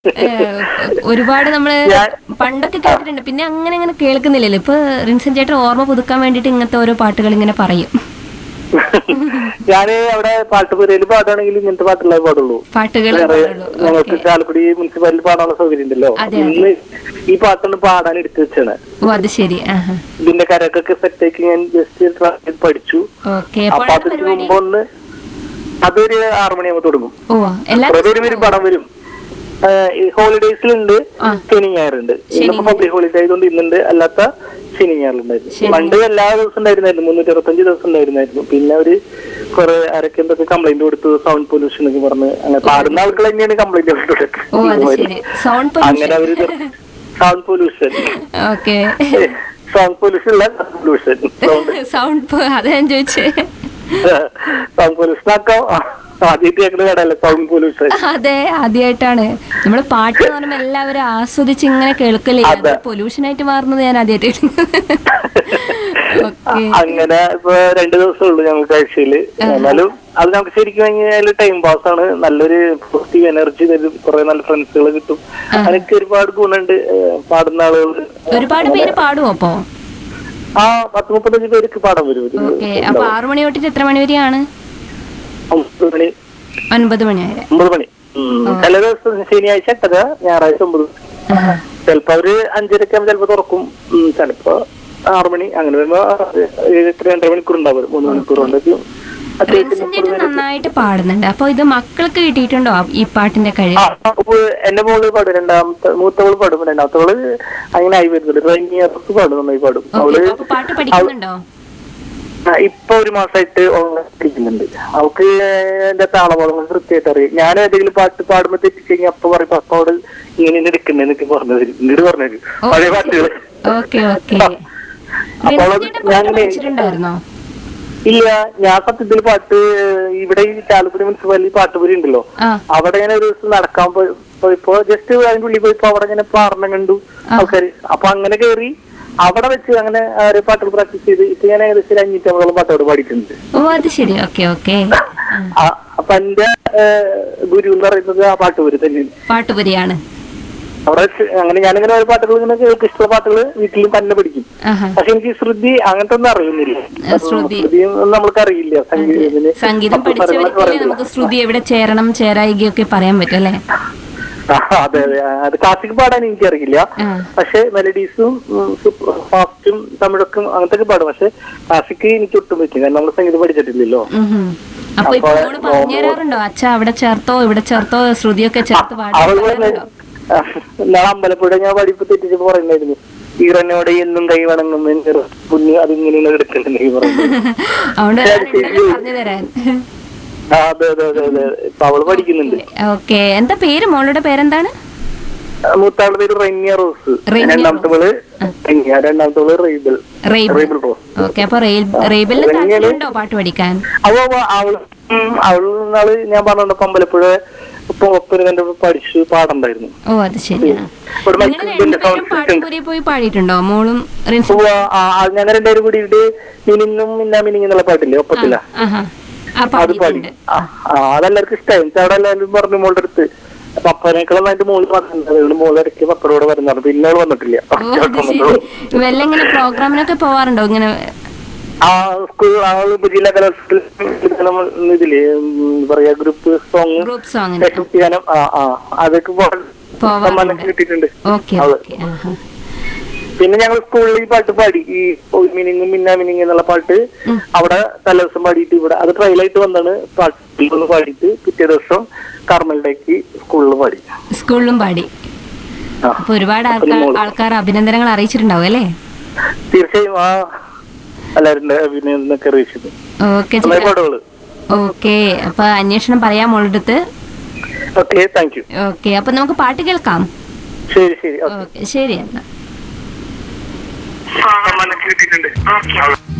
ഏഹ്, ഒരുപാട് നമ്മള് ഞാൻ- പണ്ടൊക്കെ കേട്ടിട്ടുണ്ട് പിന്നെ അങ്ങനെ അങ്ങനെ കേൾക്കുന്നില്ലല്ലോ ഇപ്പൊ റിൻസൻ ചേട്ടൻ ഓർമ്മ പുതുക്കാൻ വേണ്ടിട്ട് ഇങ്ങനത്തെ ഓരോ പാട്ടുകൾ ഇങ്ങനെ പറയും ഞാന് അവിടെ പാട്ടുപുരയിൽ പാടാണെങ്കിൽ ഇങ്ങനത്തെ പാട്ടുകളെ പാടുള്ളൂ പാട്ടുകൾ വേറെ പാടുള്ളൂ. ഞങ്ങൾക്ക് ഓക്കേ. ചാലക്കുടി മുനിസിപ്പാലിറ്റി പാടാനുള്ള സൗകര്യം ഉണ്ടല്ലോ അതെ, ഇന്ന് ഈ പാട്ടൊന്ന് പാടാൻ എടുത്തു വെച്ചാണ് ഓ അത് ശരി ആഹാ ഇതിന്റെ കരക്കൊക്കെ സെറ്റ് ആക്കി ഞാൻ ജസ്റ്റ് ട്രൈ ചെയ്ത് പഠിച്ചു ഓക്കെ അപ്പൊ എപ്പോഴാണ് അതിന് പരിപാടി മുമ്പ് ഒന്ന് അതൊരു ആറു മണിയാകുമ്പോ തുടങ്ങും ഓ എല്ലാ കുറെ പേര് വരും പടം വരും ഹോളിഡേയ്സിലുണ്ട് ശനി ഞായറുണ്ട് ഇന്നിപ്പോ പബ്ലിക് ഹോളിഡേ ആയതുകൊണ്ട് ഇന്നുണ്ട് അല്ലാത്ത ശനി ഞായറുണ്ടായിരുന്നു പണ്ട് എല്ലാ ദിവസം ഉണ്ടായിരുന്നായിരുന്നു മുന്നൂറ്റി അറുപത്തഞ്ച് ദിവസം ഉണ്ടായിരുന്നായിരുന്നു പിന്നെ അവര് കുറെ ആരൊക്കെ എന്തൊക്കെ കംപ്ലൈന്റ് കൊടുത്തു സൗണ്ട് പൊല്യൂഷൻ ഒക്കെ പറഞ്ഞ് അങ്ങനെ പാടുന്ന ആളുകൾ തന്നെയാണ് കംപ്ലൈന്റ് ഓ അത് ശരി സൗണ്ട് അങ്ങനെ അവര് sound pollution okay sound pollution അല്ല പൊല്യൂഷൻ സൗണ്ട് സൗണ്ട് അതാ ഞാൻ ചോദിച്ചേ സൗണ്ട് പൊല്യൂഷൻ ആക്കാം ആദ്യമായിട്ട് കേൾക്കുന്ന കടയല്ലേ സൗണ്ട് പൊല്യൂഷൻ അതെ ആദ്യമായിട്ടാണ് നമ്മള് പാട്ട് എന്ന് പറയുമ്പോ എല്ലാവരും ആസ്വദിച്ച് ഇങ്ങനെ കേൾക്കല്ലേ അതെ. പൊല്യൂഷൻ ആയിട്ട് മാറുന്നത് ഞാൻ ആദ്യമായിട്ട് ഓക്കെ അങ്ങനെ ഇപ്പൊ രണ്ടു ദിവസമേ ഉള്ളൂ ഞങ്ങൾക്ക് ആഴ്ചയില് എന്നാലും അത് നമുക്ക് ശരിക്കും കഴിഞ്ഞാൽ ടൈം പാസ് ആണ് നല്ലൊരു പോസിറ്റീവ് എനർജി തരും കുറെ നല്ല ഫ്രണ്ട്സുകൾ കിട്ടും അതൊക്കെ ഒരുപാട് ഗുണമുണ്ട് ഏഹ് പാടുന്ന ആളുകൾ ഒരുപാട് പേര് പാടുവോ അപ്പോ ആ പത്ത് മുപ്പത്തഞ്ച് പേർക്ക് പാടാൻ വരും ഒരു ഓക്കെ അപ്പൊ ആറു മണി തൊട്ടിട്ട് എത്ര മണി വരെയാണ് ഒമ്പത് മണി ഒൻപത് മണി വരെ ഒമ്പത് മണി ഉം. ചില ദിവസം ശനിയാഴ്ച എട്ടര ഞായറാഴ്ച ഒമ്പത് ചിലപ്പോ അവര് അഞ്ചരക്ക് ആകുമ്പോൾ ചിലപ്പോ തുറക്കും ഉം, ചിലപ്പോ ആറു മണി അങ്ങനെ വരുമ്പോ ഏഴ് എട്ട് രണ്ടര മണിക്കൂർ ഉണ്ടാവും മൂന്ന് മണിക്കൂർ കൊണ്ടൊക്കെ അത്യാവശ്യം റിൻസൻ ചേട്ടൻ നന്നായിട്ട് പാടുന്നുണ്ട് അപ്പൊ ഇത് മക്കൾക്ക് കിട്ടിയിട്ടുണ്ടോ ഈ പാട്ടിന്റെ കഴിവ് ആ, അപ്പൊ എന്റെ മോള് പാടും രണ്ടാമത്തെ മൂത്തവള് പാടും രണ്ടാമത്തവള് അങ്ങനെ ആയി വരുന്നുണ്ട് ട്രെയിനിങ് ഇയർക്ക് പാടും നന്നായി പാടും അവള് ഓക്കെ അപ്പൊ പാട്ട് പഠിക്കുന്നുണ്ടോ ആ, ഇപ്പൊ ഒരു മാസമായിട്ട് ഓൺലൈൻ പഠിക്കുന്നുണ്ട് അവൾക്ക് എന്റെ താളപാടങ്ങൾ കൃത്യമായിട്ട് അറിയാം ഞാൻ ഏതെങ്കിലും പാട്ട് പാടുമ്പോ തെറ്റിക്കഴിഞ്ഞാൽ അപ്പൊ പറയും അപ്പൊ അവിടെ ഇങ്ങനെ എടുക്കണ്ടേ എന്നൊക്കെ പറഞ്ഞു തരും ഇങ്ങോട്ട് പറഞ്ഞു തരും പഴയ പാട്ടുകൾ ഓക്കെ ഓക്കെ അപ്പൊ അവള് റിൻസൻ ചേട്ടൻ പാട്ട് ഞാൻ പഠിച്ചിട്ടുണ്ടായിരുന്നോ ഇല്ല ഞാൻ സത്യത്തിൽ പാട്ട് ഇവിടെ ഈ ചാലക്കുടി മുനിസിപ്പാലിറ്റി പാട്ടുപുരി ഉണ്ടല്ലോ ആ അവിടെ ഇങ്ങനെ ഒരു ദിവസം നടക്കാൻ പോയി- പോയപ്പോ ജസ്റ്റ് അതിന്റെ ഉള്ളിൽ പോയപ്പോ അവിടെ ഇങ്ങനെ പാടണം കണ്ടു ആൾക്കാര് അപ്പൊ അങ്ങനെ കേറി അവിടെ വെച്ച് അങ്ങനെ ഒരു പാട്ടുകൾ പ്രാക്ടീസ് ചെയ്ത് ഇപ്പൊ ഞാൻ ഏകദേശം ഒരു അഞ്ഞൂറ്റമ്പതോളം പാട്ടുകൾ പാടിയിട്ടുണ്ട് ഓ അത് ശരി ഓക്കെ ഓക്കെ ആ, അപ്പൊ എന്റെ ഗുരു എന്ന് പറയുന്നത് ആ പാട്ടുപുരി തന്നെയാണ് പാട്ടുപുരിയാണ് അവിടെ വെച്ച് അങ്ങനെ ഞാനിങ്ങനെ ഓരോ പാട്ടുകൾ ഇങ്ങനെ കേൾക്കും ഇഷ്ടമുള്ള പാട്ടുകൾ വീട്ടിലും തന്നെ പഠിക്കും ആഹാ പക്ഷെ എനിക്ക് ശ്രുതി അങ്ങനത്തെ ഒന്നും അറിയുന്നില്ല ആ, ശ്രുതി. ശ്രുതിയും ഒന്നും നമ്മൾക്ക് അറിയില്ല സംഗീതത്തിന് സംഗീതം പഠിച്ചവർക്കല്ലേ നമുക്ക് ശ്രുതി എവിടെ ചേരണം ചേരായികയൊക്കെ പറയാൻ പറ്റും അല്ലേ ആ, അതെ അതെ ആ, അത് ക്ലാസിക് പാടാൻ എനിക്കറിയില്ല ആ. പക്ഷെ മെലഡീസും ഫാസ്റ്റും തമിഴൊക്കെ അങ്ങനത്തെ പാടും പക്ഷെ ക്ലാസിക് എനിക്ക് ഒട്ടും പറ്റും കാരണം നമ്മൾ സംഗീതം പഠിച്ചിട്ടില്ലല്ലോ ഉം ഹും. അപ്പൊ ഇപ്പൊ അപ്പൊ മോള് പറഞ്ഞു തരാറുണ്ടോ അച്ഛ അവിടെ ചേർത്തോ ഇവിടെ ചേർത്തോ ശ്രുതിയൊക്കെ ചേർത്ത് അവൾ പാടാറുണ്ടോ നാളെ അമ്പലപ്പുഴ ഞാൻ പഠിപ്പ് തെറ്റിച്ചപ്പോ പറയുന്നായിരുന്നു ഈറനോട് എന്നും കൈ വണങ്ങും പുണ്യ അതിങ്ങനെയാണ് എടുക്കണ്ടെന്ന് പറയുന്നത് അതുകൊണ്ട് പറഞ്ഞു തരാൻ ആ, അതെ അതെ അതെ അതെ ഇപ്പൊ അവള് പഠിക്കുന്നുണ്ട് ഓക്കെ എന്താ പേര് മോളുടെ പേരെന്താണ് മൂത്താളുടെ പേര് റെന്യ റോസ് റെന്യ രണ്ടാമത്തവള് റെന്യ രണ്ടാമത്തവള് റെയ്ബൽ റെയ്ബൽ റെയ്ബൽ റോസ് ഓക്കെ അപ്പൊ റെയ്ബലിന് താല്പര്യമുണ്ടോ പാട്ട് പഠിക്കാൻ അവ അവ- അവള് ഉം, അവള് നാള് ഞാൻ പറഞ്ഞ അമ്പലപ്പുഴ ഇപ്പൊ ഒപ്പന കണ്ട് പഠിച്ചു പാടണ്ടായിരുന്നു ഓ അത് ശരിയാ ഒരു നിങ്ങൾ മൈക്കിന്റെ രണ്ടുപേരും സൗണ്ട് സിസ്റ്റം പാട്ടുപുരി പോയി പാടിയിട്ടുണ്ടോ മോളും റിൻസും ഉവ്വ, ആ, ആ, ഞങ്ങൾ രണ്ടുപേരും കൂടിയിട്ട് മിനിങ്ങും മിന്നാ മിനിങ് എന്നുള്ള പാട്ടില്ലേ ഒപ്പത്തില്ല ആഹാ ആ അത് പാടി പാടിയിട്ടുണ്ട് ആ ആ, അതെല്ലാവർക്കും ഇഷ്ടമായി എന്നിട്ട് അവിടെ എല്ലാവരും പറഞ്ഞു മോളുടെ അടുത്ത് പപ്പനേക്കാളും അതിന്റെ മോള് പറഞ്ഞിട്ടുണ്ട് അതുകൊണ്ട് മോള് ഇടയ്ക്ക് പപ്പനോട് പറഞ്ഞാണ് പിന്നെ അവള് വന്നിട്ടില്ല ഓ അത് ശരി വല്ല ഇങ്ങനെ പ്രോഗ്രാമിനൊക്കെ പോവാറുണ്ടോ ഇങ്ങനെ ആ സ്കൂൾ ആ ജില്ലാ കലോത്സവത്തിൽ ഇതില് ഉം, പറയാ ഗ്രൂപ്പ് സോങ് ഗ്രൂപ്പ് സോങ്ങിന് ഗാനം ആ ആ അതൊക്കെ പോകാൻ സമ്മാനം പോവാറുണ്ട് കിട്ടിയിട്ടുണ്ട് ഓക്കെ അതെ. ഓക്കെ ആഹാ പിന്നെ ഞങ്ങൾ സ്കൂളിൽ ഈ പാട്ട് പാടി ഈ മിനിങ്ങും മിന്നാ മിനിങ് എന്നുള്ള പാട്ട് അവിടെ തലേദിവസം പാടിയിട്ട് ഇവിടെ അത് ട്രയലായിട്ട് വന്നാണ് പാട്ട് ഒന്ന് പാടിയിട്ട് പിറ്റേ ദിവസം കാർമലിലേക്ക് സ്കൂളിൽ പാടി സ്കൂളിലും പാടി ആ അപ്പൊ ഒരുപാട് ആൾക്കാർ ആൾക്കാർ അഭിനന്ദനങ്ങൾ അറിയിച്ചിട്ടുണ്ടാവും അല്ലേ തീർച്ചയായും ആ എല്ലാവരുടെ അഭിനന്ദനൊക്കെ അറിയിച്ചത് ഓക്കെ നന്നായി പാടുകള് ഓക്കെ അപ്പൊ അന്വേഷണം പറയാം മോളുടെ അടുത്ത് ഓക്കെ താങ്ക് യു ഓക്കെ അപ്പൊ നമുക്ക് പാട്ട് കേൾക്കാം ശരി ശരി ഓക്കെ ഓക്കെ ശരി എന്നാ സമ്മാനം കിട്ടിയിട്ടുണ്ട്